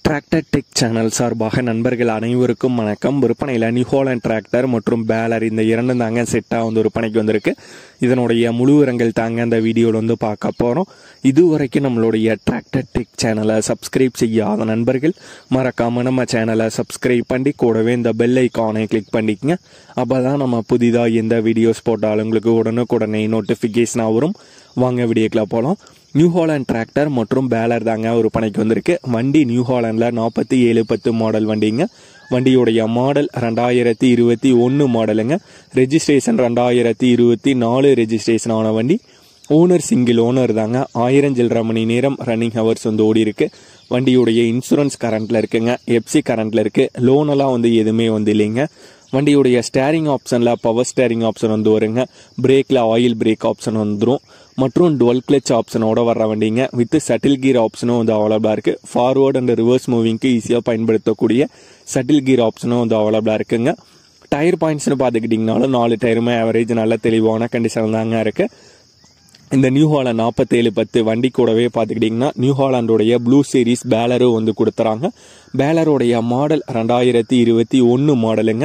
tractor tech channel சார்பாக நண்பர்கள் அனைவருக்கும் வணக்கம் விற்பனையில் நியூஹாலண்ட் டிராக்டர் மற்றும் பேலர் இந்த இரண்டும் தாங்க செட்டாக வந்து விற்பனைக்கு வந்திருக்கு இதனுடைய முழு விவரங்கள் தாங்க இந்த வீடியோவில் வந்து பார்க்க போகிறோம் இதுவரைக்கும் நம்மளுடைய டிராக்டர் டெக் சேனலை சப்ஸ்கிரைப் செய்யாத நண்பர்கள் மறக்காமல் நம்ம சேனலை சப்ஸ்கிரைப் பண்ணி கூடவே இந்த பெல் ஐக்கானை கிளிக் பண்ணிக்கங்க அப்போ தான் நம்ம புதிதாக எந்த வீடியோஸ் போட்டாலும் உங்களுக்கு உடனுக்குடனே நோட்டிஃபிகேஷனாக வரும் வாங்க வீடியோக்குள்ள போகலாம் நியூ ஹாலண்ட் டிராக்டர் மற்றும் பேலர் தாங்க ஒரு பணிக்கு வந்திருக்கு வண்டி நியூ ஹாலண்டில் நாற்பத்தி ஏழு பத்து மாடல் வண்டிங்க வண்டியுடைய மாடல் ரெண்டாயிரத்தி இருபத்தி ஒன்று மாடலுங்க ரெஜிஸ்ட்ரேஷன் ரெண்டாயிரத்தி இருபத்தி நாலு ரெஜிஸ்ட்ரேஷன் ஆன வண்டி ஓனர் சிங்கிள் ஓனர் தாங்க ஆயிரம் சில்லரை மணி நேரம் ரன்னிங் ஹவர்ஸ் வந்து ஓடி இருக்கு வண்டியுடைய இன்சூரன்ஸ் கரண்ட்ல இருக்குங்க எப்சி கரண்ட்ல இருக்கு லோனெல்லாம் வந்து எதுவுமே வந்து இல்லைங்க வண்டியுடைய ஸ்டேரிங் ஆப்ஷனில் பவர் ஸ்டேரிங் ஆப்ஷன் வந்து வருங்க பிரேக்கில் ஆயில் பிரேக் ஆப்ஷன் வந்துடும் மற்றும் டுவெல் கிளச் ஆப்ஷனோட வர்ற வண்டிங்க வித் சட்டில் கீர் ஆப்ஷனும் வந்து அவைலபிளாக இருக்குது ஃபார்வர்ட் அண்ட் ரிவர்ஸ் மூவிங்க்கு ஈஸியாக பயன்படுத்தக்கூடிய சட்டில் கீர் ஆப்ஷனும் வந்து அவைலபிளாக இருக்குங்க டயர் பாயிண்ட்ஸ்னு பார்த்துக்கிட்டிங்கனாலும் நாலு டயருமே ஆவரேஜ் நல்ல தெளிவான கண்டிஷன் தாங்க இருக்குது இந்த நியூ ஹாலண்ட் நாற்பத்தேழு பத்து வண்டி கூடவே பார்த்துக்கிட்டிங்கன்னா நியூ ஹாலாண்டோடைய ப்ளூ சீரீஸ் பேலரும் வந்து கொடுத்துறாங்க பேலருடைய மாடல் ரெண்டாயிரத்தி இருபத்தி ஒன்று மாடலுங்க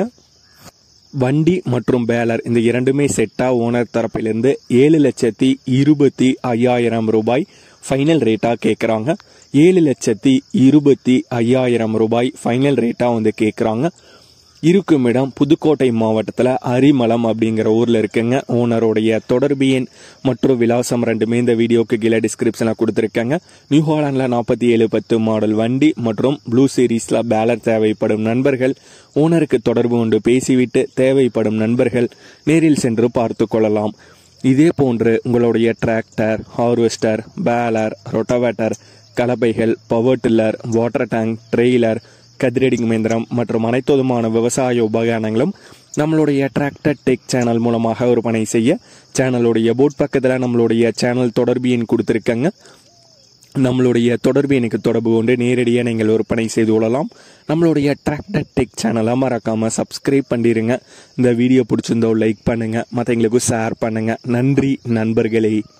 வண்டி மற்றும் பேலர் இந்த இரண்டுமே செட்டாக ஓனர் தரப்பிலிருந்து ஏழு லட்சத்தி இருபத்தி ஐயாயிரம் ரூபாய் ஃபைனல் ரேட்டாக கேட்குறாங்க ஏழு லட்சத்தி இருபத்தி ஐயாயிரம் ரூபாய் ஃபைனல் ரேட்டாக வந்து கேட்குறாங்க இருக்கும் இடம் புதுக்கோட்டை மாவட்டத்தில் அரிமளம் அப்படிங்கிற ஊரில் இருக்குங்க ஓனருடைய தொடர்பு எண் மற்றும் விலாசம் ரெண்டுமே இந்த வீடியோக்கு கீழே டிஸ்கிரிப்ஷனில் கொடுத்துருக்காங்க நியூ ஹாலாண்டில் நாற்பத்தி ஏழு பத்து மாடல் வண்டி மற்றும் ப்ளூ சீரீஸில் பேலர் தேவைப்படும் நண்பர்கள் ஓனருக்கு தொடர்பு கொண்டு பேசிவிட்டு தேவைப்படும் நண்பர்கள் நேரில் சென்று பார்த்து கொள்ளலாம் இதே போன்று உங்களுடைய டிராக்டர் ஹார்வெஸ்டர் பேலர் ரொட்டவேட்டர் கலப்பைகள் power tiller water tank trailer கதிரடிங் இயந்திரம் மற்றும் அனைத்து விதமான விவசாய உபகரணங்களும் நம்மளுடைய டிராக்டர் டெக் சேனல் மூலமாக விற்பனை செய்ய சேனலுடைய போட் பக்கத்தில் நம்மளுடைய சேனல் தொடர்பு எண் கொடுத்துருக்கங்க நம்மளுடைய தொடர்பு எனக்கு தொடர்பு கொண்டு நேரடியாக நீங்கள் விற்பனை செய்து கொள்ளலாம் நம்மளுடைய டிராக்டர் டெக் சேனலை மறக்காமல் சப்ஸ்கிரைப் பண்ணிடுங்க இந்த வீடியோ பிடிச்சிருந்தோ லைக் பண்ணுங்கள் மற்றவங்களுக்கும் ஷேர் பண்ணுங்கள் நன்றி நண்பர்களே